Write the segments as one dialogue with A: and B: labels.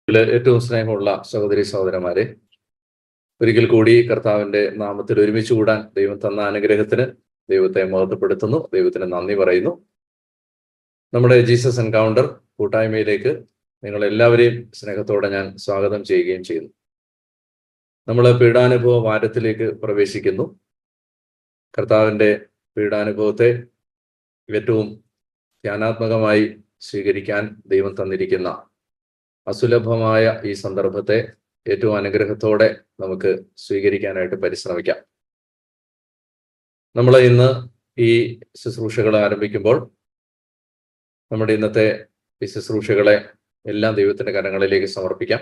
A: ഇതില് ഏറ്റവും സ്നേഹമുള്ള സഹോദരി സഹോദരന്മാരെ ഒരിക്കൽ കൂടി കർത്താവിന്റെ നാമത്തിൽ ഒരുമിച്ച് കൂടാൻ ദൈവം തന്ന അനുഗ്രഹത്തിന് ദൈവത്തെ മഹത്വപ്പെടുത്തുന്നു ദൈവത്തിന് നന്ദി പറയുന്നു നമ്മുടെ ജീസസ് എൻകൗണ്ടർ കൂട്ടായ്മയിലേക്ക് നിങ്ങൾ എല്ലാവരെയും സ്നേഹത്തോടെ ഞാൻ സ്വാഗതം ചെയ്യുകയും ചെയ്യുന്നു നമ്മൾ പീഡാനുഭവ വാരത്തിലേക്ക് പ്രവേശിക്കുന്നു കർത്താവിന്റെ പീഡാനുഭവത്തെ ഏറ്റവും ധ്യാനാത്മകമായി സ്വീകരിക്കാൻ ദൈവം തന്നിരിക്കുന്ന അസുലഭമായ ഈ സന്ദർഭത്തെ ഏറ്റവും അനുഗ്രഹത്തോടെ നമുക്ക് സ്വീകരിക്കാനായിട്ട് പരിശ്രമിക്കാം നമ്മൾ ഇന്ന് ഈ ശുശ്രൂഷകൾ ആരംഭിക്കുമ്പോൾ നമ്മുടെ ഇന്നത്തെ ഈ ശുശ്രൂഷകളെ എല്ലാം ദൈവത്തിന്റെ കരങ്ങളിലേക്ക് സമർപ്പിക്കാം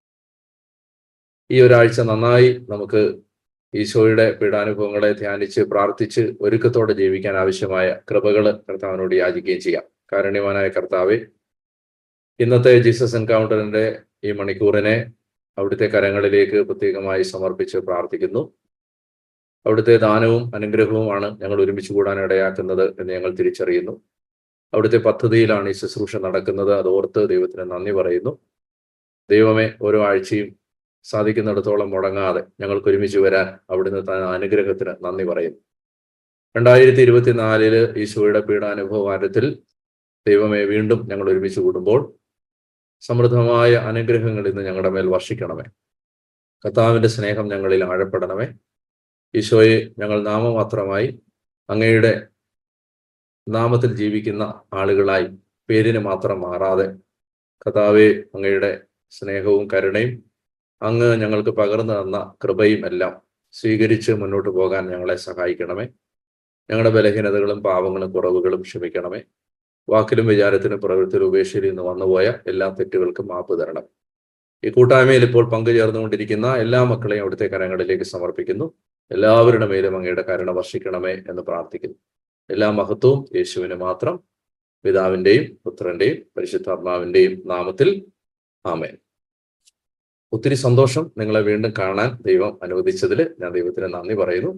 A: ഈ ഒരാഴ്ച നന്നായി നമുക്ക് ഈശോയുടെ പീഡാനുഭവങ്ങളെ ധ്യാനിച്ച് പ്രാർത്ഥിച്ച് ഒരുക്കത്തോടെ ജീവിക്കാൻ ആവശ്യമായ കൃപകൾ കർത്താവിനോട് യാചിക്കുകയും ചെയ്യാം കാരുണ്യവാനായ കർത്താവെ ഇന്നത്തെ ജീസസ് എൻകൗണ്ടറിന്റെ ഈ മണിക്കൂറിനെ അവിടുത്തെ കരങ്ങളിലേക്ക് പ്രത്യേകമായി സമർപ്പിച്ച് പ്രാർത്ഥിക്കുന്നു അവിടുത്തെ ദാനവും അനുഗ്രഹവുമാണ് ഞങ്ങൾ ഒരുമിച്ച് കൂടാൻ ഇടയാക്കുന്നത് എന്ന് ഞങ്ങൾ തിരിച്ചറിയുന്നു അവിടുത്തെ പദ്ധതിയിലാണ് ഈ ശുശ്രൂഷ നടക്കുന്നത് അത് ഓർത്ത് ദൈവത്തിന് നന്ദി പറയുന്നു ദൈവമേ ഓരോ ആഴ്ചയും സാധിക്കുന്നിടത്തോളം മുടങ്ങാതെ ഞങ്ങൾക്ക് ഒരുമിച്ച് വരാൻ അവിടുന്ന് തന്ന അനുഗ്രഹത്തിന് നന്ദി പറയുന്നു രണ്ടായിരത്തി ഇരുപത്തിനാലില് ഈശോയുടെ പീഡാനുഭവ വാരത്തിൽ ദൈവമേ വീണ്ടും ഞങ്ങൾ ഒരുമിച്ച് കൂടുമ്പോൾ സമൃദ്ധമായ അനുഗ്രഹങ്ങൾ ഇന്ന് ഞങ്ങളുടെ മേൽ വർഷിക്കണമേ കർത്താവിന്റെ സ്നേഹം ഞങ്ങളിൽ ആഴപ്പെടണമേ ഈശോയെ ഞങ്ങൾ നാമമാത്രമായി അങ്ങയുടെ നാമത്തിൽ ജീവിക്കുന്ന ആളുകളായി പേരിന് മാത്രം മാറാതെ കർത്താവെ അങ്ങയുടെ സ്നേഹവും കരുണയും അങ്ങ് ഞങ്ങൾക്ക് പകർന്നു തന്ന കൃപയും എല്ലാം സ്വീകരിച്ച് മുന്നോട്ട് പോകാൻ ഞങ്ങളെ സഹായിക്കണമേ ഞങ്ങളുടെ ബലഹീനതകളും പാവങ്ങളും കുറവുകളും ക്ഷമിക്കണമേ വാക്കിലും വിചാരത്തിലും പ്രവൃത്തിയിലും ഉപേക്ഷയിൽ നിന്ന് വന്നുപോയ എല്ലാ തെറ്റുകൾക്കും മാപ്പ് തരണം ഈ കൂട്ടായ്മയിൽ ഇപ്പോൾ പങ്കുചേർന്നുകൊണ്ടിരിക്കുന്ന എല്ലാ മക്കളെയും അവിടുത്തെ കരങ്ങളിലേക്ക് സമർപ്പിക്കുന്നു എല്ലാവരുടെ മേലും അങ്ങയുടെ കരുണ വർഷിക്കണമേ എന്ന് പ്രാർത്ഥിക്കുന്നു എല്ലാ മഹത്വവും യേശുവിന് മാത്രം പിതാവിന്റെയും പുത്രന്റെയും പരിശുദ്ധാത്മാവിന്റെയും നാമത്തിൽ ആമേൻ ഒത്തിരി സന്തോഷം നിങ്ങളെ വീണ്ടും കാണാൻ ദൈവം അനുവദിച്ചതിൽ ഞാൻ ദൈവത്തിന് നന്ദി പറയുന്നു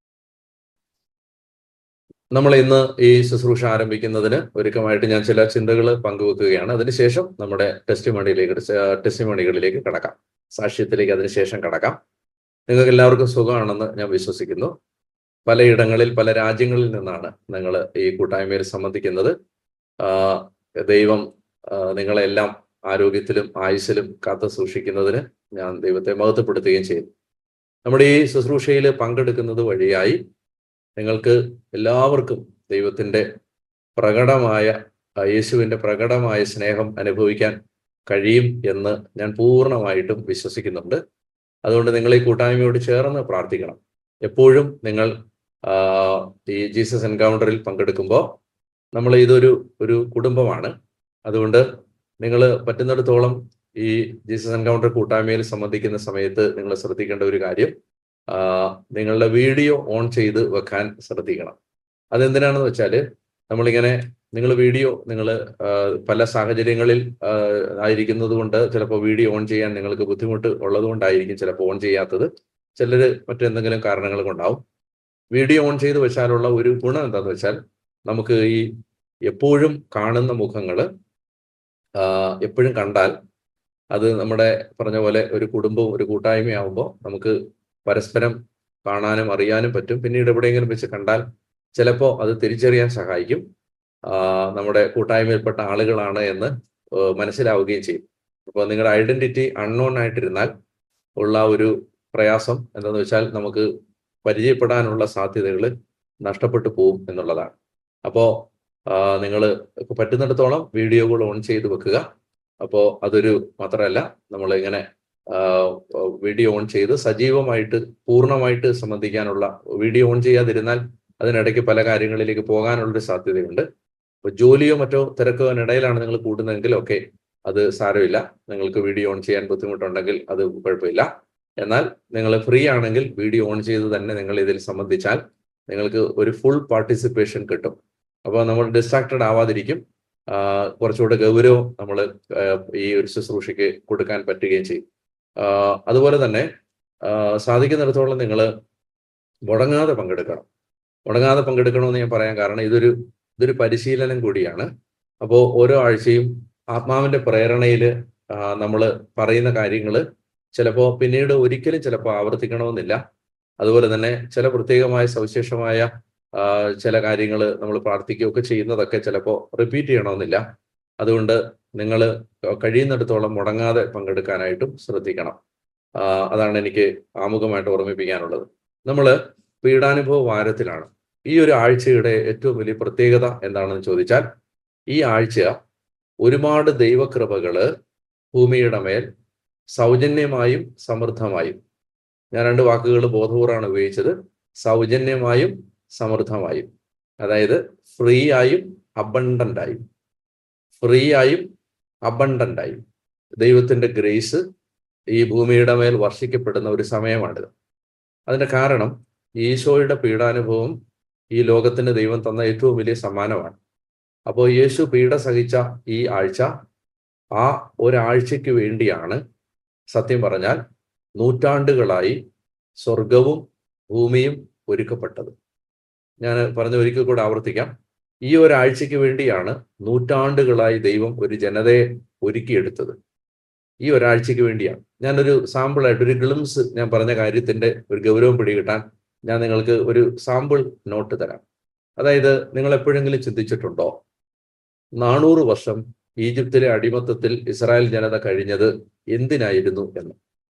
A: നമ്മൾ ഇന്ന് ഈ ശുശ്രൂഷ ആരംഭിക്കുന്നതിന് ഒരുക്കമായിട്ട് ഞാൻ ചില ചിന്തകൾ പങ്കുവെക്കുകയാണ് അതിനുശേഷം നമ്മുടെ ടെസ്റ്റ് മണിയിലേക്ക് ടെസ്റ്റ് മണികളിലേക്ക് കടക്കാം സാക്ഷ്യത്തിലേക്ക് അതിനുശേഷം കടക്കാം നിങ്ങൾക്ക് എല്ലാവർക്കും സുഖമാണെന്ന് ഞാൻ വിശ്വസിക്കുന്നു പലയിടങ്ങളിൽ പല രാജ്യങ്ങളിൽ നിന്നാണ് നിങ്ങൾ ഈ കൂട്ടായ്മയിൽ സംബന്ധിക്കുന്നത് ദൈവം നിങ്ങളെല്ലാം ആരോഗ്യത്തിലും ആയുസ്സിലും കാത്തു സൂക്ഷിക്കുന്നതിന് ഞാൻ ദൈവത്തെ മഹത്വപ്പെടുത്തുകയും ചെയ്യുന്നു നമ്മുടെ ഈ ശുശ്രൂഷയിൽ പങ്കെടുക്കുന്നത് വഴിയായി നിങ്ങൾക്ക് എല്ലാവർക്കും ദൈവത്തിൻ്റെ പ്രകടമായ യേശുവിൻ്റെ പ്രകടമായ സ്നേഹം അനുഭവിക്കാൻ കഴിയും എന്ന് ഞാൻ പൂർണ്ണമായിട്ടും വിശ്വസിക്കുന്നുണ്ട് അതുകൊണ്ട് നിങ്ങൾ ഈ കൂട്ടായ്മയോട് ചേർന്ന് പ്രാർത്ഥിക്കണം എപ്പോഴും നിങ്ങൾ ഈ ജീസസ് എൻകൗണ്ടറിൽ പങ്കെടുക്കുമ്പോൾ നമ്മൾ ഇതൊരു ഒരു കുടുംബമാണ് അതുകൊണ്ട് നിങ്ങൾ പറ്റുന്നിടത്തോളം ഈ ജീസസ് എൻകൗണ്ടർ കൂട്ടായ്മയിൽ സംബന്ധിക്കുന്ന സമയത്ത് നിങ്ങൾ ശ്രദ്ധിക്കേണ്ട ഒരു കാര്യം നിങ്ങളുടെ വീഡിയോ ഓൺ ചെയ്ത് വെക്കാൻ ശ്രദ്ധിക്കണം അതെന്തിനാണെന്ന് വെച്ചാൽ നമ്മളിങ്ങനെ നിങ്ങൾ വീഡിയോ നിങ്ങൾ പല സാഹചര്യങ്ങളിൽ ആയിരിക്കുന്നത് കൊണ്ട് ചിലപ്പോൾ വീഡിയോ ഓൺ ചെയ്യാൻ നിങ്ങൾക്ക് ബുദ്ധിമുട്ട് ഉള്ളത് കൊണ്ടായിരിക്കും ചിലപ്പോൾ ഓൺ ചെയ്യാത്തത് ചിലർ മറ്റെന്തെങ്കിലും കാരണങ്ങൾ കൊണ്ടാവും വീഡിയോ ഓൺ ചെയ്ത് വെച്ചാലുള്ള ഒരു ഗുണം എന്താണെന്ന് വെച്ചാൽ നമുക്ക് ഈ എപ്പോഴും കാണുന്ന മുഖങ്ങൾ എപ്പോഴും കണ്ടാൽ അത് നമ്മുടെ പറഞ്ഞ പോലെ ഒരു കുടുംബവും ഒരു കൂട്ടായ്മയാവുമ്പോൾ നമുക്ക് പരസ്പരം കാണാനും അറിയാനും പറ്റും പിന്നീട് എവിടെയെങ്കിലും വെച്ച് കണ്ടാൽ ചിലപ്പോൾ അത് തിരിച്ചറിയാൻ സഹായിക്കും നമ്മുടെ കൂട്ടായ്മയിൽപ്പെട്ട ആളുകളാണ് എന്ന് മനസ്സിലാവുകയും ചെയ്യും അപ്പോൾ നിങ്ങളുടെ ഐഡന്റിറ്റി അൺനോൺ ആയിട്ടിരുന്നാൽ ഉള്ള ഒരു പ്രയാസം എന്താണെന്ന് വെച്ചാൽ നമുക്ക് പരിചയപ്പെടാനുള്ള സാധ്യതകൾ നഷ്ടപ്പെട്ടു പോകും എന്നുള്ളതാണ് അപ്പോൾ നിങ്ങൾ പറ്റുന്നിടത്തോളം വീഡിയോകൾ ഓൺ ചെയ്ത് വെക്കുക അപ്പോൾ അതൊരു മാത്രമല്ല നമ്മൾ ഇങ്ങനെ വീഡിയോ ഓൺ ചെയ്ത് സജീവമായിട്ട് പൂർണ്ണമായിട്ട് സംബന്ധിക്കാനുള്ള വീഡിയോ ഓൺ ചെയ്യാതിരുന്നാൽ അതിനിടയ്ക്ക് പല കാര്യങ്ങളിലേക്ക് പോകാനുള്ളൊരു സാധ്യതയുണ്ട് അപ്പോൾ ജോലിയോ മറ്റോ തിരക്കിനിടയിലാണ് നിങ്ങൾ കൂടുന്നതെങ്കിൽ ഒക്കെ അത് സാരമില്ല നിങ്ങൾക്ക് വീഡിയോ ഓൺ ചെയ്യാൻ ബുദ്ധിമുട്ടുണ്ടെങ്കിൽ അത് കുഴപ്പമില്ല എന്നാൽ നിങ്ങൾ ഫ്രീ ആണെങ്കിൽ വീഡിയോ ഓൺ ചെയ്ത് തന്നെ നിങ്ങൾ ഇതിൽ സംബന്ധിച്ചാൽ നിങ്ങൾക്ക് ഒരു ഫുൾ പാർട്ടിസിപ്പേഷൻ കിട്ടും അപ്പോൾ നമ്മൾ ഡിസ്ട്രാക്റ്റഡ് ആവാതിരിക്കും കുറച്ചുകൂടെ ഗൗരവം നമ്മൾ ഈ ഒരു ശുശ്രൂഷയ്ക്ക് കൊടുക്കാൻ പറ്റുകയും ചെയ്യും അതുപോലെ തന്നെ സാധിക്കുന്നിടത്തോളം നിങ്ങൾ മുടങ്ങാതെ പങ്കെടുക്കണം മുടങ്ങാതെ പങ്കെടുക്കണമെന്ന് ഞാൻ പറയാൻ കാരണം ഇതൊരു ഇതൊരു പരിശീലനം കൂടിയാണ് അപ്പോൾ ഓരോ ആഴ്ചയും ആത്മാവിന്റെ പ്രേരണയിൽ നമ്മൾ പറയുന്ന കാര്യങ്ങൾ ചിലപ്പോൾ പിന്നീട് ഒരിക്കലും ചിലപ്പോൾ ആവർത്തിക്കണമെന്നില്ല അതുപോലെ തന്നെ ചില പ്രത്യേകമായ സവിശേഷമായ ആ, ചില കാര്യങ്ങൾ നമ്മൾ പ്രാർത്ഥിക്കുകയൊക്കെ ചെയ്യുന്നതൊക്കെ ചിലപ്പോൾ റിപ്പീറ്റ് ചെയ്യണമെന്നില്ല അതുകൊണ്ട് നിങ്ങൾ കഴിയുന്നിടത്തോളം മുടങ്ങാതെ പങ്കെടുക്കാനായിട്ടും ശ്രദ്ധിക്കണം ആ, അതാണ് എനിക്ക് ആമുഖമായിട്ട് ഓർമ്മിപ്പിക്കാനുള്ളത് നമ്മൾ പീഡാനുഭവ വാരത്തിലാണ് ഈ ഒരു ആഴ്ചയുടെ ഏറ്റവും വലിയ പ്രത്യേകത എന്താണെന്ന് ചോദിച്ചാൽ ഈ ആഴ്ച ഒരുപാട് ദൈവകൃപകള് ഭൂമിയുടെ മേൽ സൗജന്യമായും സമൃദ്ധമായും ഞാൻ രണ്ട് വാക്കുകൾ ബോധപൂർവ്വമാണ് ഉപയോഗിച്ചത് സൗജന്യമായും സമൃദ്ധമായും അതായത് ഫ്രീ ആയും അബണ്ടന്റ് ആയും ഫ്രീ ആയും അബണ്ടന്റ് ആയും ദൈവത്തിന്റെ ഗ്രേസ് ഈ ഭൂമിയുടെ മേൽ വർഷിക്കപ്പെടുന്ന ഒരു സമയമാണിത് അതിന്റെ കാരണം ഈശോയുടെ പീഡാനുഭവം ഈ ലോകത്തിന് ദൈവം തന്ന ഏറ്റവും വലിയ സമ്മാനമാണ് അപ്പോൾ യേശു പീഡ സഹിച്ച ഈ ആഴ്ച ആ ഒരാഴ്ചയ്ക്ക് വേണ്ടിയാണ് സത്യം പറഞ്ഞാൽ നൂറ്റാണ്ടുകളായി സ്വർഗവും ഭൂമിയും ഒരുക്കപ്പെട്ടത് ഞാൻ പറഞ്ഞ ഒരിക്കൽ കൂടെ ആവർത്തിക്കാം ഈ ഒരാഴ്ചയ്ക്ക് വേണ്ടിയാണ് നൂറ്റാണ്ടുകളായി ദൈവം ഒരു ജനതയെ ഒരുക്കിയെടുത്തത് ഈ ഒരാഴ്ചയ്ക്ക് വേണ്ടിയാണ് ഞാനൊരു സാമ്പിളായിട്ട് ഒരു ഗ്ലിംസ് ഞാൻ പറഞ്ഞ കാര്യത്തിന്റെ ഒരു ഗൗരവം പിടികിട്ടാൻ ഞാൻ നിങ്ങൾക്ക് ഒരു സാമ്പിൾ നോട്ട് തരാം അതായത് നിങ്ങൾ എപ്പോഴെങ്കിലും ചിന്തിച്ചിട്ടുണ്ടോ നാനൂറ് വർഷം ഈജിപ്തിലെ അടിമത്തത്തിൽ ഇസ്രായേൽ ജനത കഴിഞ്ഞത് എന്തിനായിരുന്നു എന്ന്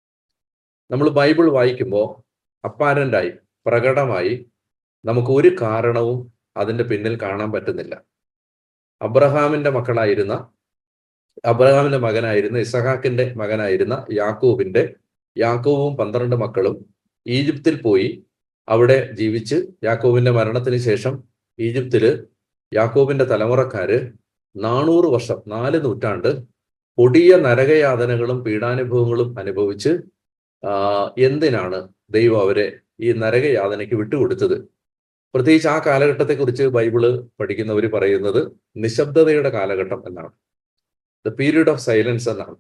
A: നമ്മൾ ബൈബിൾ വായിക്കുമ്പോൾ അപ്പാരൻ്റായി പ്രകടമായി നമുക്ക് ഒരു കാരണവും അതിന്റെ പിന്നിൽ കാണാൻ പറ്റുന്നില്ല അബ്രഹാമിന്റെ മക്കളായിരുന്ന അബ്രഹാമിന്റെ മകനായിരുന്ന ഇസഹാക്കിന്റെ മകനായിരുന്ന യാക്കൂബിന്റെ യാക്കോവും പന്ത്രണ്ട് മക്കളും ഈജിപ്തിൽ പോയി അവിടെ ജീവിച്ച് യാക്കോബിന്റെ മരണത്തിന് ശേഷം ഈജിപ്തില് യാക്കോബിന്റെ തലമുറക്കാര് നാനൂറ് വർഷം നാല് നൂറ്റാണ്ട് കൊടിയ നരകയാതനകളും പീഡാനുഭവങ്ങളും അനുഭവിച്ച് ആ, എന്തിനാണ് ദൈവം അവരെ ഈ നരകയാതനയ്ക്ക് വിട്ടുകൊടുത്തത് പ്രത്യേകിച്ച് ആ കാലഘട്ടത്തെക്കുറിച്ച് ബൈബിള് പഠിക്കുന്നവർ പറയുന്നത് നിശബ്ദതയുടെ കാലഘട്ടം എന്നാണ് ദ പീരീഡ് ഓഫ് സൈലൻസ് എന്നാണ്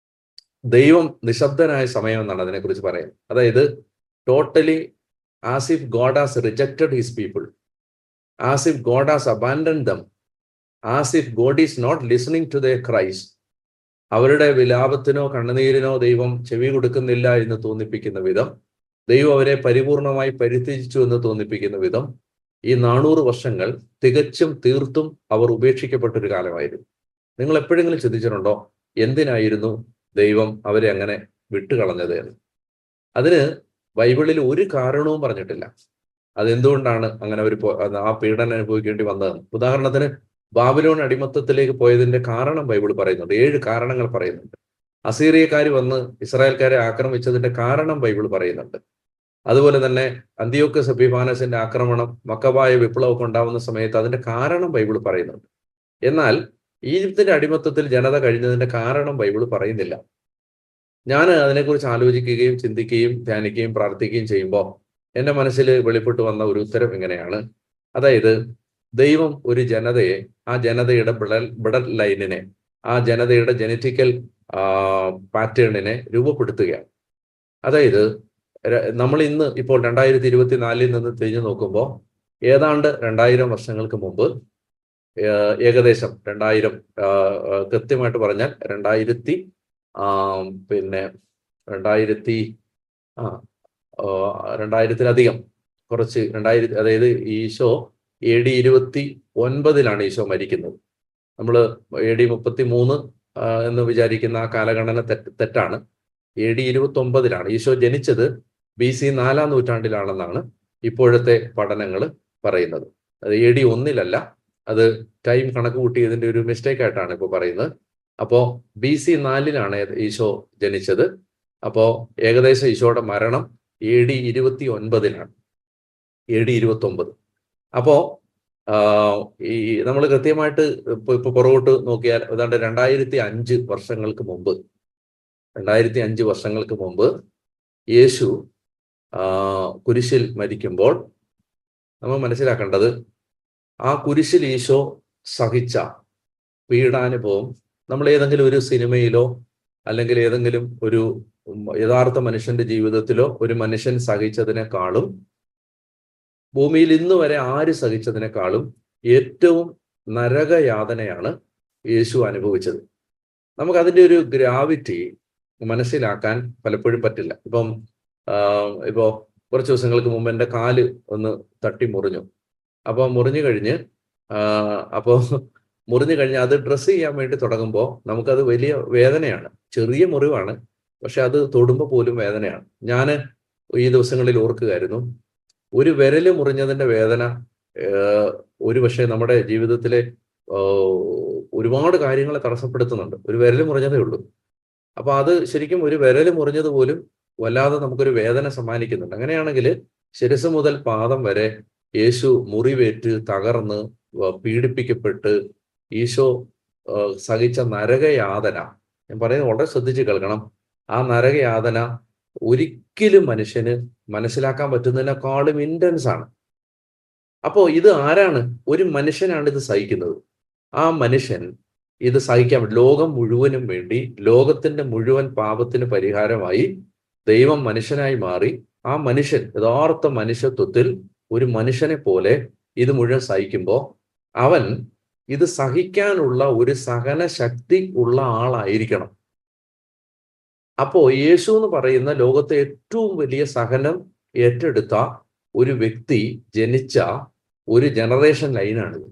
A: ദൈവം നിശബ്ദനായ സമയം എന്നാണ് അതിനെക്കുറിച്ച് പറയുന്നത് അതായത് totally as if God has rejected his people as if God has abandon them as if God is not listening to the cries അവരുടെ വിലാപത്തിനോ കണ്ണുനീരിനോ ദൈവം ചെവി കൊടുക്കുന്നില്ല എന്ന് തോന്നിപ്പിക്കുന്ന വിധം ദൈവം അവരെ പരിപൂർണമായി പരിത്യജിച്ചു എന്ന് തോന്നിപ്പിക്കുന്ന വിധം ഈ നാനൂറ് വർഷങ്ങൾ തികച്ചും തീർത്തും അവർ ഉപേക്ഷിക്കപ്പെട്ടൊരു കാലമായിരുന്നു നിങ്ങൾ എപ്പോഴെങ്കിലും ചിന്തിച്ചിട്ടുണ്ടോ എന്തിനായിരുന്നു ദൈവം അവരെ അങ്ങനെ വിട്ടുകളഞ്ഞത് എന്ന് അതിന് ബൈബിളിൽ ഒരു കാരണവും പറഞ്ഞിട്ടില്ല അതെന്തുകൊണ്ടാണ് അങ്ങനെ ഒരു ആ പീഡനം അനുഭവിക്കേണ്ടി വന്നതെന്ന് ഉദാഹരണത്തിന് ബാബിലോൺ അടിമത്തത്തിലേക്ക് പോയതിന്റെ കാരണം ബൈബിൾ പറയുന്നുണ്ട് ഏഴ് കാരണങ്ങൾ പറയുന്നുണ്ട് അസീറിയക്കാർ വന്ന് ഇസ്രായേൽക്കാരെ ആക്രമിച്ചതിന്റെ കാരണം ബൈബിൾ പറയുന്നുണ്ട് അതുപോലെ തന്നെ അന്ത്യോക്കസ് എപ്പിഫാനസിന്റെ ആക്രമണം മക്കബായ വിപ്ലവമൊക്കെ ഉണ്ടാവുന്ന സമയത്ത് അതിന്റെ കാരണം ബൈബിൾ പറയുന്നുണ്ട് എന്നാൽ ഈജിപ്തിന്റെ അടിമത്തത്തിൽ ജനത കഴിഞ്ഞതിന്റെ കാരണം ബൈബിൾ പറയുന്നില്ല ഞാൻ അതിനെക്കുറിച്ച് ആലോചിക്കുകയും ചിന്തിക്കുകയും ധ്യാനിക്കുകയും പ്രാർത്ഥിക്കുകയും ചെയ്യുമ്പോൾ എൻ്റെ മനസ്സിൽ വെളിപ്പെട്ടു വന്ന ഒരു ഉത്തരം ഇങ്ങനെയാണ് അതായത് ദൈവം ഒരു ജനതയെ ആ ജനതയുടെ ബ്ലഡ് ബ്ലഡ് ലൈനിനെ ആ ജനതയുടെ ജനറ്റിക്കൽ പാറ്റേണിനെ രൂപപ്പെടുത്തുകയാണ് അതായത് ര- നമ്മൾ ഇന്ന് ഇപ്പോൾ രണ്ടായിരത്തി ഇരുപത്തിനാലിൽ നിന്ന് തിരിഞ്ഞു നോക്കുമ്പോൾ ഏതാണ്ട് രണ്ടായിരം വർഷങ്ങൾക്ക് മുമ്പ് ഏഹ് ഏകദേശം രണ്ടായിരം ആഹ് ആഹ് കൃത്യമായിട്ട് പറഞ്ഞാൽ രണ്ടായിരത്തി ആം, പിന്നെ രണ്ടായിരത്തി ആ ആഹ് രണ്ടായിരത്തിലധികം കുറച്ച് രണ്ടായിരത്തി അതായത് ഈശോ എ ഡി ഇരുപത്തി ഒൻപതിലാണ് ഈശോ മരിക്കുന്നത് നമ്മൾ എ ഡി മുപ്പത്തി മൂന്ന് എന്ന് വിചാരിക്കുന്ന ആ കാലഗണന തെറ്റ് തെറ്റാണ് എ ഡി ഇരുപത്തി ഒമ്പതിലാണ് ഈശോ ജനിച്ചത് ബി സി നാലാം നൂറ്റാണ്ടിലാണെന്നാണ് ഇപ്പോഴത്തെ പഠനങ്ങൾ പറയുന്നത് അത് എ ഡി ഒന്നിലല്ല അത് ടൈം കണക്ക് കൂട്ടിയതിന്റെ ഒരു മിസ്റ്റേക്ക് ആയിട്ടാണ് ഇപ്പോൾ പറയുന്നത് അപ്പോ ബി സി നാലിലാണ് ഈശോ ജനിച്ചത് അപ്പോ ഏകദേശം ഈശോയുടെ മരണം എ ഡി ഇരുപത്തി ഒൻപതിലാണ് എ ഡി ഇരുപത്തി ഒമ്പത് അപ്പോ ആഹ് ഈ നമ്മൾ കൃത്യമായിട്ട് ഇപ്പൊ ഇപ്പൊ പുറകോട്ട് നോക്കിയാൽ ഏതാണ്ട് രണ്ടായിരത്തി അഞ്ച് വർഷങ്ങൾക്ക് മുമ്പ് രണ്ടായിരത്തി അഞ്ച് വർഷങ്ങൾക്ക് മുമ്പ് യേശു ആഹ് കുരിശിൽ മരിക്കുമ്പോൾ നമ്മൾ മനസ്സിലാക്കേണ്ടത് ആ കുരിശിൽ ഈശോ സഹിച്ച പീഡാനുഭവം നമ്മൾ ഏതെങ്കിലും ഒരു സിനിമയിലോ അല്ലെങ്കിൽ ഏതെങ്കിലും ഒരു ഉം യഥാർത്ഥ മനുഷ്യന്റെ ജീവിതത്തിലോ ഒരു മനുഷ്യൻ സഹിച്ചതിനേക്കാളും ഭൂമിയിൽ ഇന്ന് വരെ ആര് സഹിച്ചതിനേക്കാളും ഏറ്റവും നരകയാതനയാണ് യേശു അനുഭവിച്ചത് നമുക്ക് അതിന്റെ ഒരു ഗ്രാവിറ്റി മനസ്സിലാക്കാൻ പലപ്പോഴും പറ്റില്ല ഇപ്പം ഇപ്പോ കുറച്ച് ദിവസങ്ങൾക്ക് മുമ്പ് എൻ്റെ കാല് ഒന്ന് തട്ടി മുറിഞ്ഞു അപ്പോൾ മുറിഞ്ഞു കഴിഞ്ഞ് അപ്പോൾ മുറിഞ്ഞു കഴിഞ്ഞ് അത് ഡ്രസ്സ് ചെയ്യാൻ വേണ്ടി തുടങ്ങുമ്പോൾ നമുക്കത് വലിയ വേദനയാണ് ചെറിയ മുറിവാണ് പക്ഷെ അത് തൊടുമ്പോൾ പോലും വേദനയാണ് ഞാൻ ഈ ദിവസങ്ങളിൽ ഓർക്കുകയായിരുന്നു ഒരു വിരല് മുറിഞ്ഞതിന്റെ വേദന ഒരു പക്ഷേ നമ്മുടെ ജീവിതത്തിലെ ഒരുപാട് കാര്യങ്ങളെ തടസ്സപ്പെടുത്തുന്നുണ്ട് ഒരു വിരല് മുറിഞ്ഞതേ ഉള്ളൂ അപ്പൊ അത് ശരിക്കും ഒരു വിരല് മുറിഞ്ഞത് പോലും വല്ലാതെ നമുക്കൊരു വേദന സമ്മാനിക്കുന്നുണ്ട് അങ്ങനെയാണെങ്കിൽ ശിരസ് മുതൽ പാദം വരെ യേശു മുറിവേറ്റ് തകർന്ന് പീഡിപ്പിക്കപ്പെട്ട് ഈശോ സഹിച്ച നരകയാതന ഞാൻ പറയുന്നത് വളരെ ശ്രദ്ധിച്ച് കേൾക്കണം ആ നരകയാതന ഒരിക്കലും മനുഷ്യന് മനസ്സിലാക്കാൻ പറ്റുന്നതിനേക്കാളും ഇൻറ്റൻസ് ആണ് അപ്പോൾ ഇത് ആരാണ് ഒരു മനുഷ്യനാണ് ഇത് സഹിക്കുന്നത് ആ മനുഷ്യൻ ഇത് സഹിക്കാൻ ലോകം മുഴുവനും വേണ്ടി ലോകത്തിന്റെ മുഴുവൻ പാപത്തിന് പരിഹാരമായി ദൈവം മനുഷ്യനായി മാറി ആ മനുഷ്യൻ യഥാർത്ഥ മനുഷ്യത്വത്തിൽ ഒരു മനുഷ്യനെ പോലെ ഇത് മുഴുവൻ സഹിക്കുമ്പോൾ അവൻ ഇത് സഹിക്കാനുള്ള ഒരു സഹന ശക്തി ഉള്ള ആളായിരിക്കണം അപ്പോ യേശു എന്ന് പറയുന്ന ലോകത്തെ ഏറ്റവും വലിയ സഹനം ഏറ്റെടുത്ത ഒരു വ്യക്തി ജനിച്ച ഒരു ജനറേഷൻ ലൈനാണിത്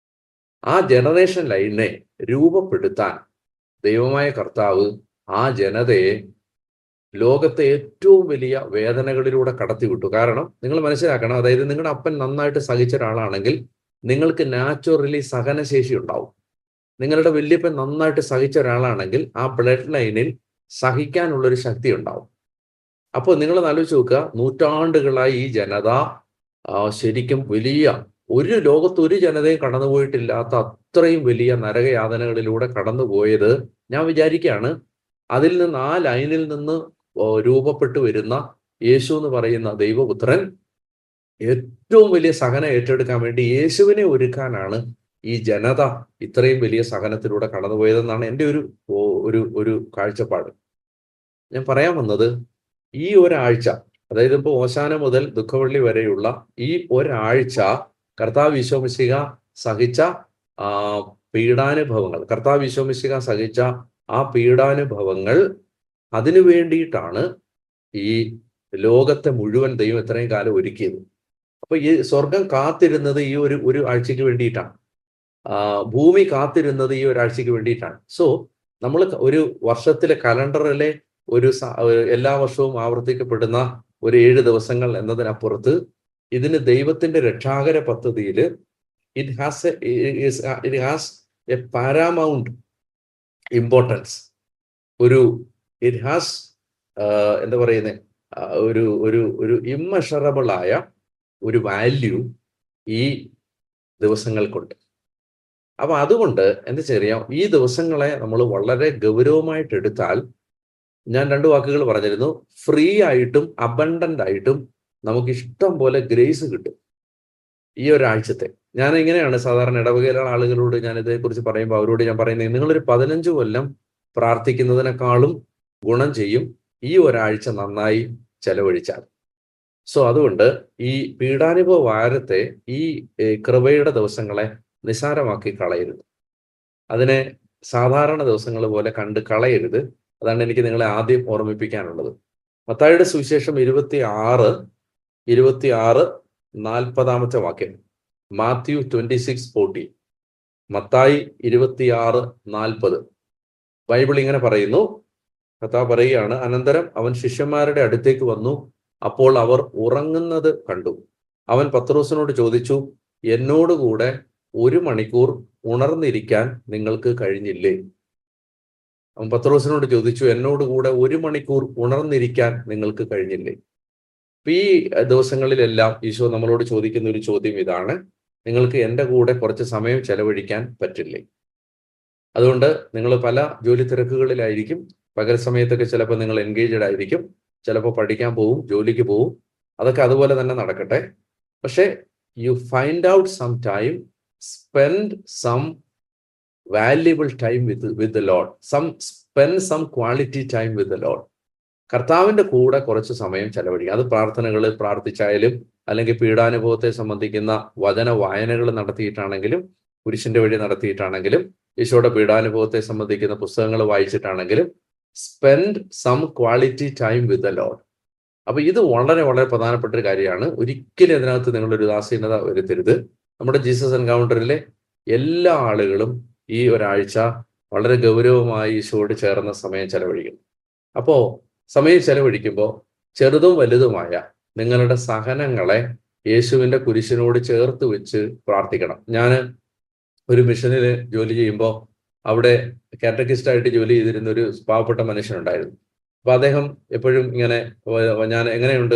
A: ആ ജനറേഷൻ ലൈനെ രൂപപ്പെടുത്താൻ ദൈവമായ കർത്താവ് ആ ജനതയെ ലോകത്തെ ഏറ്റവും വലിയ വേദനകളിലൂടെ കടത്തിവിട്ടു കാരണം നിങ്ങൾ മനസ്സിലാക്കണം അതായത് നിങ്ങളുടെ അപ്പൻ നന്നായിട്ട് സഹിച്ച ഒരാളാണെങ്കിൽ നിങ്ങൾക്ക് നാച്ചുറലി സഹനശേഷി ഉണ്ടാവും നിങ്ങളുടെ വല്യപ്പൻ നന്നായിട്ട് സഹിച്ച ഒരാളാണെങ്കിൽ ആ ബ്ലഡ് ലൈനിൽ സഹിക്കാനുള്ളൊരു ശക്തി ഉണ്ടാവും അപ്പോൾ നിങ്ങൾ ആലോചിച്ച് നോക്കുക നൂറ്റാണ്ടുകളായി ഈ ജനത ശരിക്കും വലിയ ഒരു ലോകത്ത് ഒരു ജനതയും കടന്നുപോയിട്ടില്ലാത്ത അത്രയും വലിയ നരകയാതനകളിലൂടെ കടന്നുപോയത് ഞാൻ വിചാരിക്കുകയാണ് അതിൽ നിന്ന് ആ ലൈനിൽ നിന്ന് രൂപപ്പെട്ടു വരുന്ന യേശു എന്ന് പറയുന്ന ദൈവപുത്രൻ ഏറ്റവും വലിയ സഹനം ഏറ്റെടുക്കാൻ വേണ്ടി യേശുവിനെ ഒരുക്കാനാണ് ഈ ജനത ഇത്രയും വലിയ സഹനത്തിലൂടെ കടന്നുപോയതെന്നാണ് എൻ്റെ ഒരു ഒരു ഒരു കാഴ്ചപ്പാട് ഞാൻ പറയാൻ വന്നത് ഈ ഒരാഴ്ച അതായത് ഇപ്പോൾ ഓശാന മുതൽ ദുഃഖവള്ളി വരെയുള്ള ഈ ഒരാഴ്ച കർത്താവ് വിശ്വമിശിക സഹിച്ച ആ പീഡാനുഭവങ്ങൾ കർത്താവ് വിശ്വമിശിക സഹിച്ച ആ പീഡാനുഭവങ്ങൾ അതിനു വേണ്ടിയിട്ടാണ് ഈ ലോകത്തെ മുഴുവൻ ദൈവം ഇത്രയും കാലം ഒരുക്കിയത് അപ്പൊ ഈ സ്വർഗം കാത്തിരുന്നത് ഈ ഒരു ഒരു ആഴ്ചയ്ക്ക് വേണ്ടിയിട്ടാണ് ഭൂമി കാത്തിരുന്നത് ഈ ഒരാഴ്ചയ്ക്ക് വേണ്ടിയിട്ടാണ് സോ നമ്മൾ ഒരു വർഷത്തിലെ കലണ്ടറിലെ ഒരു എല്ലാ വർഷവും ആവർത്തിക്കപ്പെടുന്ന ഒരു ഏഴ് ദിവസങ്ങൾ എന്നതിനപ്പുറത്ത് ഇതിന് ദൈവത്തിന്റെ രക്ഷാകര പദ്ധതിയിൽ it has it has a paramount importance ഒരു ഇറ്റ് ഹാസ് എന്താ പറയുന്നത് ഒരു ഒരു ഒരു ഇമ്മഷറബിൾ ആയ ഒരു വാല്യൂ ഈ ദിവസങ്ങൾക്കുണ്ട് അപ്പൊ അതുകൊണ്ട് എന്താ ചെറിയ ഈ ദിവസങ്ങളെ നമ്മൾ വളരെ ഗൗരവമായിട്ട് എടുത്താൽ ഞാൻ രണ്ട് വാക്കുകൾ പറഞ്ഞിരുന്നു ഫ്രീ ആയിട്ടും അബണ്ടന്റ് ആയിട്ടും നമുക്ക് ഇഷ്ടം പോലെ ഗ്രേസ് കിട്ടും ഈ ഒരാഴ്ചത്തെ ഞാൻ ഇങ്ങനെയാണ് സാധാരണ ഇടവകയിലുള്ള ആളുകളോട് ഞാൻ ഇതേക്കുറിച്ച് പറയുമ്പോൾ അവരോട് ഞാൻ പറയുന്നത് നിങ്ങളൊരു പതിനഞ്ച് കൊല്ലം പ്രാർത്ഥിക്കുന്നതിനേക്കാളും ഗുണം ചെയ്യും ഈ ഒരാഴ്ച നന്നായി ചെലവഴിച്ചാൽ സോ അതുകൊണ്ട് ഈ പീഡാനുഭവ വാരത്തെ ഈ കൃപയുടെ ദിവസങ്ങളെ നിസാരമാക്കി കളയരുത് അതിനെ സാധാരണ ദിവസങ്ങൾ പോലെ കണ്ട് കളയരുത് അതാണ് എനിക്ക് നിങ്ങളെ ആദ്യം ഓർമ്മിപ്പിക്കാനുള്ളത് മത്തായിയുടെ സുവിശേഷം ഇരുപത്തി ആറ് ഇരുപത്തി ആറ് നാൽപ്പതാമത്തെ വാക്യം മാത്യു ട്വന്റി സിക്സ് ഫോർട്ടി മത്തായി ഇരുപത്തിയാറ് നാൽപ്പത് ബൈബിൾ ഇങ്ങനെ പറയുന്നു കഥ പറയുകയാണ് അനന്തരം അവൻ ശിഷ്യന്മാരുടെ അടുത്തേക്ക് വന്നു അപ്പോൾ അവർ ഉറങ്ങുന്നത് കണ്ടു അവൻ പത്രോസിനോട് ചോദിച്ചു എന്നോടുകൂടെ ഒരു മണിക്കൂർ ഉണർന്നിരിക്കാൻ നിങ്ങൾക്ക് കഴിഞ്ഞില്ലേ അവൻ പത്രോസിനോട് ചോദിച്ചു എന്നോടുകൂടെ ഒരു മണിക്കൂർ ഉണർന്നിരിക്കാൻ നിങ്ങൾക്ക് കഴിഞ്ഞില്ലേ ഈ ദിവസങ്ങളിലെല്ലാം ഈശോ നമ്മളോട് ചോദിക്കുന്ന ഒരു ചോദ്യം ഇതാണ് നിങ്ങൾക്ക് എൻ്റെ കൂടെ കുറച്ച് സമയം ചെലവഴിക്കാൻ പറ്റില്ലേ അതുകൊണ്ട് നിങ്ങൾ പല ജോലി തിരക്കുകളിലായിരിക്കും പകൽ സമയത്തൊക്കെ ചിലപ്പോൾ നിങ്ങൾ എൻഗേജഡ് ആയിരിക്കും ചിലപ്പോൾ പഠിക്കാൻ പോവും ജോലിക്ക് പോവും അതൊക്കെ അതുപോലെ തന്നെ നടക്കട്ടെ പക്ഷേ you find out some time spend some valuable time with with the Lord some spend some quality time with the Lord കർത്താവിന്റെ കൂടെ കുറച്ച് സമയം ചെലവഴിക്കുക അത് പ്രാർത്ഥനകൾ പ്രാർത്ഥിച്ചായാലും അല്ലെങ്കിൽ പീഡാനുഭവത്തെ സംബന്ധിക്കുന്ന വചന വായനകൾ നടത്തിയിട്ടാണെങ്കിലും കുരിശിന്റെ വഴി നടത്തിയിട്ടാണെങ്കിലും ഈശോയുടെ പീഡാനുഭവത്തെ സംബന്ധിക്കുന്ന പുസ്തകങ്ങൾ വായിച്ചിട്ടാണെങ്കിലും spend some quality time with the Lord അപ്പൊ ഇത് വളരെ വളരെ പ്രധാനപ്പെട്ട ഒരു കാര്യമാണ് ഒരിക്കലും അതിനകത്ത് നിങ്ങളൊരു ഉദാസീനത വരുത്തരുത് നമ്മുടെ ജീസസ് എൻകൗണ്ടറിലെ എല്ലാ ആളുകളും ഈ ഒരാഴ്ച വളരെ ഗൗരവമായി ഈശോയോട് ചേർന്ന സമയം ചെലവഴിക്കും അപ്പോ സമയം ചെലവഴിക്കുമ്പോൾ ചെറുതും വലുതുമായ നിങ്ങളുടെ സഹനങ്ങളെ യേശുവിന്റെ കുരിശിനോട് ചേർത്ത് വെച്ച് പ്രാർത്ഥിക്കണം ഞാൻ ഒരു മിഷനിൽ ജോലി ചെയ്യുമ്പോൾ അവിടെ കാറ്റഗിസ്റ്റ് ആയിട്ട് ജോലി ചെയ്തിരുന്ന ഒരു പാവപ്പെട്ട മനുഷ്യനുണ്ടായിരുന്നു അപ്പൊ അദ്ദേഹം എപ്പോഴും ഇങ്ങനെ "വ- ഞാൻ എങ്ങനെയുണ്ട്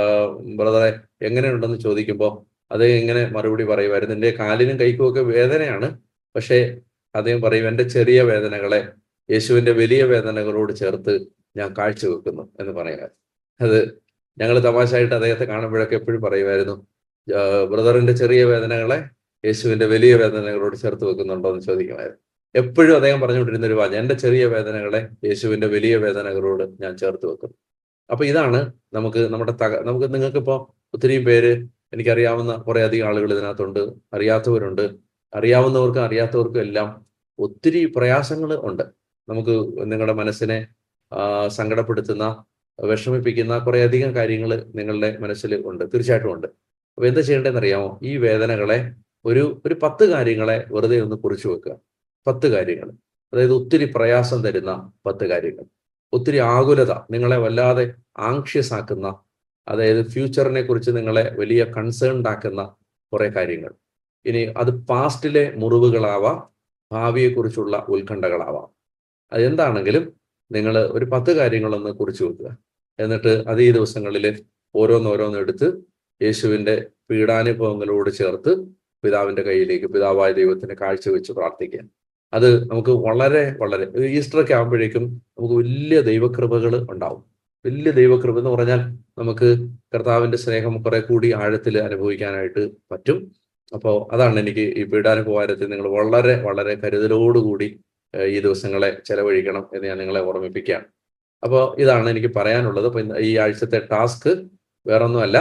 A: ബ്രദറെ എങ്ങനെയുണ്ടെന്ന് ചോദിക്കുമ്പോൾ അദ്ദേഹം ഇങ്ങനെ മറുപടി പറയുമായിരുന്നു എൻ്റെ കാലിനും കൈക്കും ഒക്കെ വേദനയാണ് പക്ഷേ അദ്ദേഹം പറയും എൻ്റെ ചെറിയ വേദനകളെ യേശുവിന്റെ വലിയ വേദനകളോട് ചേർത്ത് ഞാൻ കാഴ്ചവെക്കുന്നു എന്ന് പറയുക അത് ഞങ്ങൾ തമാശയായിട്ട് അദ്ദേഹത്തെ കാണുമ്പോഴൊക്കെ എപ്പോഴും പറയുമായിരുന്നു "ആ, ബ്രദറിന്റെ ചെറിയ വേദനകളെ യേശുവിന്റെ വലിയ വേദനകളോട് ചേർത്ത് വെക്കുന്നുണ്ടോ എന്ന് ചോദിക്കുമായിരുന്നു എപ്പോഴും അദ്ദേഹം പറഞ്ഞുകൊണ്ടിരുന്ന ഒരു വാചകം എൻ്റെ ചെറിയ വേദനകളെ യേശുവിന്റെ വലിയ വേദനകളോട് ഞാൻ ചേർത്ത് വെക്കുന്നു അപ്പൊ ഇതാണ് നമുക്ക് നമ്മുടെ തക നമുക്ക് നിങ്ങൾക്കിപ്പോ ഒത്തിരിയും പേര് എനിക്കറിയാവുന്ന കുറെ അധികം ആളുകൾ ഇതിനകത്തുണ്ട് അറിയാത്തവരുണ്ട് അറിയാവുന്നവർക്കും അറിയാത്തവർക്കും എല്ലാം ഒത്തിരി പ്രയാസങ്ങൾ ഉണ്ട് നമുക്ക് നിങ്ങളുടെ മനസ്സിനെ ആ, സങ്കടപ്പെടുത്തുന്ന വിഷമിപ്പിക്കുന്ന കുറെ അധികം കാര്യങ്ങൾ നിങ്ങളുടെ മനസ്സിൽ ഉണ്ട് തീർച്ചയായിട്ടും ഉണ്ട് അപ്പൊ എന്താ ചെയ്യേണ്ടതെന്ന് അറിയാമോ ഈ വേദനകളെ ഒരു ഒരു പത്ത് കാര്യങ്ങളെ വെറുതെ ഒന്ന് കുറിച്ചു വെക്കുക പത്ത് കാര്യങ്ങൾ അതായത് ഒത്തിരി പ്രയാസം തരുന്ന പത്ത് കാര്യങ്ങൾ ഒത്തിരി ആകുലത നിങ്ങളെ വല്ലാതെ ആങ്ഷ്യസ് ആക്കുന്ന അതായത് ഫ്യൂച്ചറിനെ കുറിച്ച് നിങ്ങളെ വലിയ കൺസേൺഡ് ആക്കുന്ന കുറെ കാര്യങ്ങൾ ഇനി അത് പാസ്റ്റിലെ മുറിവുകളാവാം ഭാവിയെക്കുറിച്ചുള്ള ഉത്കണ്ഠകളാവാം അതെന്താണെങ്കിലും നിങ്ങൾ ഒരു പത്ത് കാര്യങ്ങളൊന്ന് കുറിച്ചു വെക്കുക എന്നിട്ട് അത് ഈ ദിവസങ്ങളിൽ ഓരോന്നോരോന്ന് എടുത്ത് യേശുവിന്റെ പീഡാനുഭവങ്ങളോട് ചേർത്ത് പിതാവിന്റെ കയ്യിലേക്ക് പിതാവായ ദൈവത്തിന് കാഴ്ചവെച്ച് പ്രാർത്ഥിക്കുക അത് നമുക്ക് വളരെ വളരെ ഒരു ഈസ്റ്റർ ഒക്കെ ആകുമ്പോഴേക്കും നമുക്ക് വലിയ ദൈവകൃപകൾ ഉണ്ടാവും വലിയ ദൈവകൃപ എന്ന് പറഞ്ഞാൽ നമുക്ക് കർത്താവിന്റെ സ്നേഹം കുറെ കൂടി ആഴത്തിൽ അനുഭവിക്കാനായിട്ട് പറ്റും അപ്പോൾ അതാണ് എനിക്ക് ഈ പീഡാനുഭവാരത്തിൽ നിങ്ങൾ വളരെ വളരെ കരുതലോടുകൂടി ഏഹ്, ഈ ദിവസങ്ങളെ ചെലവഴിക്കണം എന്ന് ഞാൻ നിങ്ങളെ ഓർമ്മിപ്പിക്കുകയാണ് അപ്പോൾ ഇതാണ് എനിക്ക് പറയാനുള്ളത് അപ്പൊ ഇന്ന് ഈ ആഴ്ചത്തെ ടാസ്ക് വേറൊന്നുമല്ല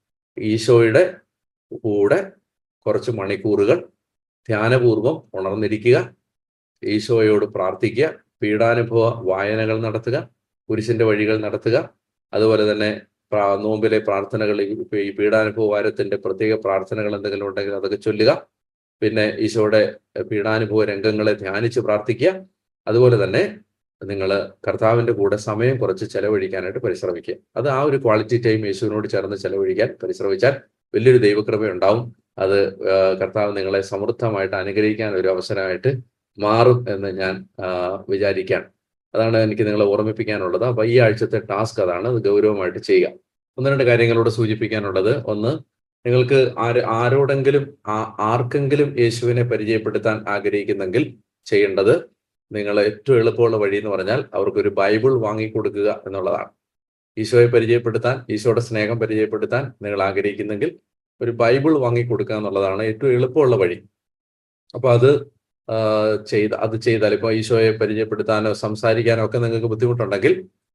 A: ഈശോയുടെ കൂടെ കുറച്ച് മണിക്കൂറുകൾ ധ്യാനപൂർവം ഉണർന്നിരിക്കുക ഈശോയോട് പ്രാർത്ഥിക്കുക പീഡാനുഭവ വായനകൾ നടത്തുക കുരിശിന്റെ വഴികൾ നടത്തുക അതുപോലെ തന്നെ പ്രാ- നോമ്പിലെ പ്രാർത്ഥനകൾ ഈ ഈ പീഡാനുഭവ വാരത്തിന്റെ പ്രത്യേക പ്രാർത്ഥനകൾ എന്തെങ്കിലും ഉണ്ടെങ്കിൽ അതൊക്കെ ചൊല്ലുക പിന്നെ ഈശോയുടെ പീഡാനുഭവ രംഗങ്ങളെ ധ്യാനിച്ച് പ്രാർത്ഥിക്കുക അതുപോലെ തന്നെ നിങ്ങൾ കർത്താവിന്റെ കൂടെ സമയം കുറച്ച് ചെലവഴിക്കാനായിട്ട് പരിശ്രമിക്കുക അത് ആ ഒരു ക്വാളിറ്റി ടൈം യേശുവിനോട് ചേർന്ന് ചെലവഴിക്കാൻ പരിശ്രമിച്ചാൽ വലിയൊരു ദൈവകൃപ ഉണ്ടാവും അത് ആ, കർത്താവ് നിങ്ങളെ സമൃദ്ധമായിട്ട് അനുഗ്രഹിക്കാൻ ഒരു അവസരമായിട്ട് മാറും എന്ന് ഞാൻ ആ, വിചാരിക്കുകയാണ് അതാണ് എനിക്ക് നിങ്ങളെ ഓർമ്മിപ്പിക്കാനുള്ളത് അപ്പൊ ഈ ആഴ്ചത്തെ ടാസ്ക് അതാണ് അത് ഗൗരവമായിട്ട് ചെയ്യുക ഒന്ന് രണ്ട് കാര്യങ്ങളോട് സൂചിപ്പിക്കാനുള്ളത് ഒന്ന് നിങ്ങൾക്ക് ആര് ആരോടെങ്കിലും ആ- ആർക്കെങ്കിലും യേശുവിനെ പരിചയപ്പെടുത്താൻ ആഗ്രഹിക്കുന്നെങ്കിൽ ചെയ്യേണ്ടത് നിങ്ങൾ ഏറ്റവും എളുപ്പമുള്ള വഴി എന്ന് പറഞ്ഞാൽ അവർക്കൊരു ബൈബിൾ വാങ്ങിക്കൊടുക്കുക എന്നുള്ളതാണ് ഈശോയെ പരിചയപ്പെടുത്താൻ ഈശോയുടെ സ്നേഹം പരിചയപ്പെടുത്താൻ നിങ്ങൾ ആഗ്രഹിക്കുന്നെങ്കിൽ ഒരു ബൈബിൾ വാങ്ങിക്കൊടുക്കുക എന്നുള്ളതാണ് ഏറ്റവും എളുപ്പമുള്ള വഴി അപ്പൊ അത് ആ, ചെയ്ത് അത് ചെയ്താൽ ഇപ്പൊ ഈശോയെ പരിചയപ്പെടുത്താനോ സംസാരിക്കാനോ ഒക്കെ നിങ്ങൾക്ക് ബുദ്ധിമുട്ടുണ്ടെങ്കിൽ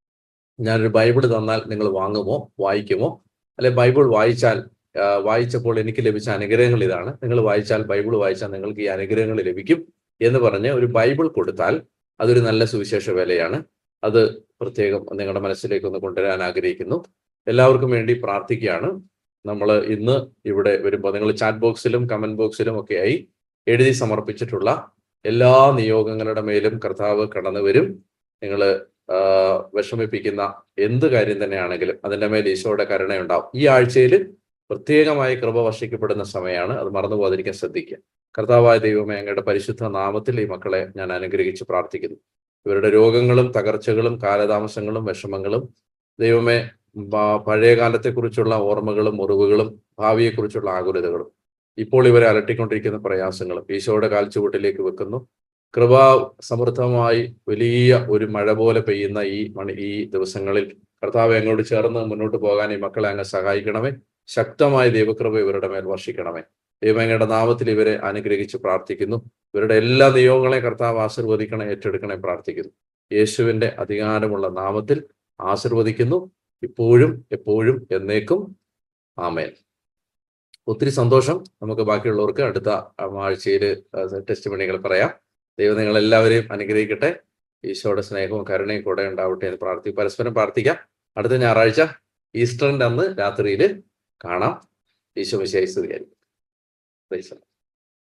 A: ഞാനൊരു ബൈബിൾ തന്നാൽ നിങ്ങൾ വാങ്ങുമോ വായിക്കുമോ അല്ലെ ബൈബിൾ വായിച്ചാൽ ആ, വായിച്ചപ്പോൾ എനിക്ക് ലഭിച്ച അനുഗ്രഹങ്ങൾ ഇതാണ് നിങ്ങൾ വായിച്ചാൽ ബൈബിൾ വായിച്ചാൽ നിങ്ങൾക്ക് ഈ അനുഗ്രഹങ്ങൾ ലഭിക്കും എന്ന് പറഞ്ഞ് ഒരു ബൈബിൾ കൊടുത്താൽ അതൊരു നല്ല സുവിശേഷ വേലയാണ് അത് പ്രത്യേകം നിങ്ങളുടെ മനസ്സിലേക്ക് ഒന്ന് കൊണ്ടുവരാൻ ആഗ്രഹിക്കുന്നു എല്ലാവർക്കും വേണ്ടി പ്രാർത്ഥിക്കുകയാണ് നമ്മൾ ഇന്ന് ഇവിടെ വരുമ്പോൾ നിങ്ങൾ ചാറ്റ് ബോക്സിലും കമന്റ് ബോക്സിലും ഒക്കെ ആയി എഴുതി സമർപ്പിച്ചിട്ടുള്ള എല്ലാ നിയോഗങ്ങളുടെ മേലും കർത്താവ് കടന്നു വരും നിങ്ങൾ വിഷമിപ്പിക്കുന്ന എന്ത് കാര്യം തന്നെയാണെങ്കിലും അതിന്റെ മേൽ ഈശോയുടെ കരുണയുണ്ടാവും ഈ ആഴ്ചയിൽ പ്രത്യേകമായി കൃപ വർഷിക്കപ്പെടുന്ന സമയമാണ് അത് മറന്നു പോകാതിരിക്കാൻ ശ്രദ്ധിക്കുക കർത്താവായ ദൈവമേ അങ്ങയുടെ പരിശുദ്ധ നാമത്തിൽ ഈ മക്കളെ ഞാൻ അനുഗ്രഹിച്ച് പ്രാർത്ഥിക്കുന്നു ഇവരുടെ രോഗങ്ങളും തകർച്ചകളും കാലതാമസങ്ങളും വിഷമങ്ങളും ദൈവമേ പ- പഴയ കാലത്തെക്കുറിച്ചുള്ള ഓർമ്മകളും മുറിവുകളും ഭാവിയെക്കുറിച്ചുള്ള ആകുലതകളും ഇപ്പോൾ ഇവരെ അലട്ടിക്കൊണ്ടിരിക്കുന്ന പ്രയാസങ്ങളും ഈശോയുടെ കാൽച്ചുവട്ടിലേക്ക് വെക്കുന്നു കൃപാ സമൃദ്ധമായി വലിയ ഒരു മഴ പോലെ പെയ്യുന്ന ഈ മണി ഈ ദിവസങ്ങളിൽ കർത്താവ് അങ്ങോട്ട് ചേർന്ന് മുന്നോട്ട് പോകാൻ ഈ മക്കളെ അങ്ങ് സഹായിക്കണമേ ശക്തമായ ദൈവകൃപ ഇവരുടെ മേൽ വർഷിക്കണമേ ദൈവങ്ങളുടെ നാമത്തിൽ ഇവരെ അനുഗ്രഹിച്ച് പ്രാർത്ഥിക്കുന്നു ഇവരുടെ എല്ലാ നിയോഗങ്ങളെയും കർത്താവ് ആശീർവദിക്കണേ ഏറ്റെടുക്കണേ പ്രാർത്ഥിക്കുന്നു യേശുവിന്റെ അധികാരമുള്ള നാമത്തിൽ ആശീർവദിക്കുന്നു ഇപ്പോഴും എപ്പോഴും എന്നേക്കും ആമേൻ ഒത്തിരി സന്തോഷം നമുക്ക് ബാക്കിയുള്ളവർക്ക് അടുത്ത ആഴ്ചയിൽ ടെസ്റ്റ് മണികൾ പറയാം ദൈവം നിങ്ങളെല്ലാവരെയും അനുഗ്രഹിക്കട്ടെ ഈശോയുടെ സ്നേഹവും കരുണയും കൂടെ ഉണ്ടാവട്ടെ എന്ന് പ്രാർത്ഥി പരസ്പരം പ്രാർത്ഥിക്കാം അടുത്ത ഞായറാഴ്ച ഈസ്റ്ററിന്റെ അന്ന് രാത്രിയിൽ കാണാം ഈശോ വിശേഷിച്ചതായിരിക്കും